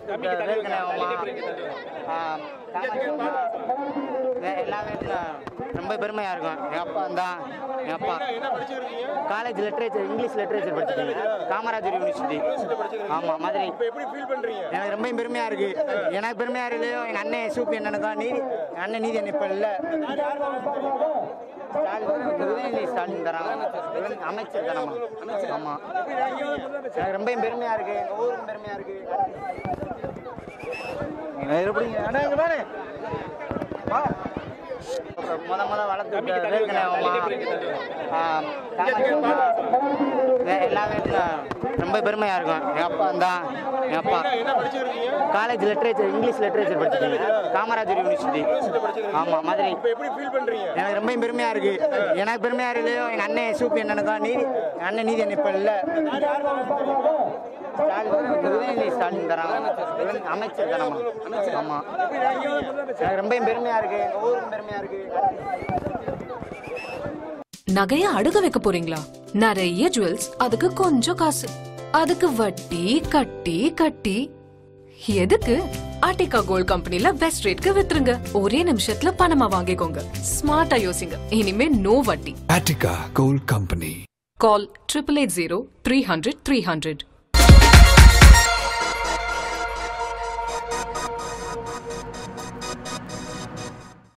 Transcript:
எல்லாமே ரொம்ப பெருமையாக இருக்கும் எங்கள் அப்பா தான் எங்கள் அப்பா காலேஜ் லிட்ரேச்சர் இங்கிலீஷ் லிட்ரேச்சர் படிச்சிருக்கீங்க காமராஜர் யூனிவர்சிட்டி ஆமாம் மதுரை எப்படி ஃபீல் பண்றீங்க எனக்கு ரொம்ப பெருமையாக இருக்கு எனக்கு பெருமையாக இருக்குது எங்கள் அண்ணன் சூப்பி அண்ணனுக்கும் நீதி எங்கள் அண்ணன் நீதி அண்ணன் இப்போ இல்லை ஸ்டாலின் உதயநிதி ஸ்டாலின் தராங்க அமைச்சர் தராமா ஆமாம் எனக்கு ரொம்ப பெருமையாக இருக்கு எங்கள் ஊரும் பெருமையாக இருக்கு நீங்க எப்படிங்க அண்ணா இங்க பாரு வா. முத முத வளர்த்து விட்ட வேர்க்கடலை அம்மா. ஆ, காமாட்சி அம்மா. வே- எல்லாமே ரொம்ப பெருமையா இருக்கும் எங்க அப்பா தான் எங்க அப்பா என்ன படிச்சிருக்கீங்க காலேஜ் லிட்ரேச்சர் இங்கிலீஷ் லிட்ரேச்சர் படிச்சிருக்கீங்க காமராஜர் யூனிவர்சிட்டி ஆமா மதுரை இப்போ எப்படி ஃபீல் பண்றீங்க எனக்கு ரொம்ப பெருமையா இருக்கு எனக்கு பெருமையா இருக்கு எங்க அண்ணன் சூப்பி அண்ணனுக்கும் நீதி எங்க அண்ணன் நீதி அண்ணன் இப்ப இல்ல ஸ்டாலின் உதயநிதி ஸ்டாலின் தராங்க அமைச்சர் தராமா ஆமா எனக்கு ரொம்ப பெருமையா இருக்கு எங்க ஊரும் பெருமையா இருக்கு நகைய அடுக வைக்க போறீங்களா நிறைய ஜுவல்ஸ் அதுக்கு கொஞ்சம் காசு அதுக்கு வட்டி கட்டி கட்டி எதுக்கு ஆர்டிகா கோல்ட் கம்பெனில பெஸ்ட் ரேட்க்கு வித்துருங்க ஒரே நிமிஷத்துல பணமா வாங்கிக்கோங்க ஸ்மார்ட்டா யோசிங்க இனிமே நோ வட்டி Attica Gold Company. Call triple eight zero three hundred three hundred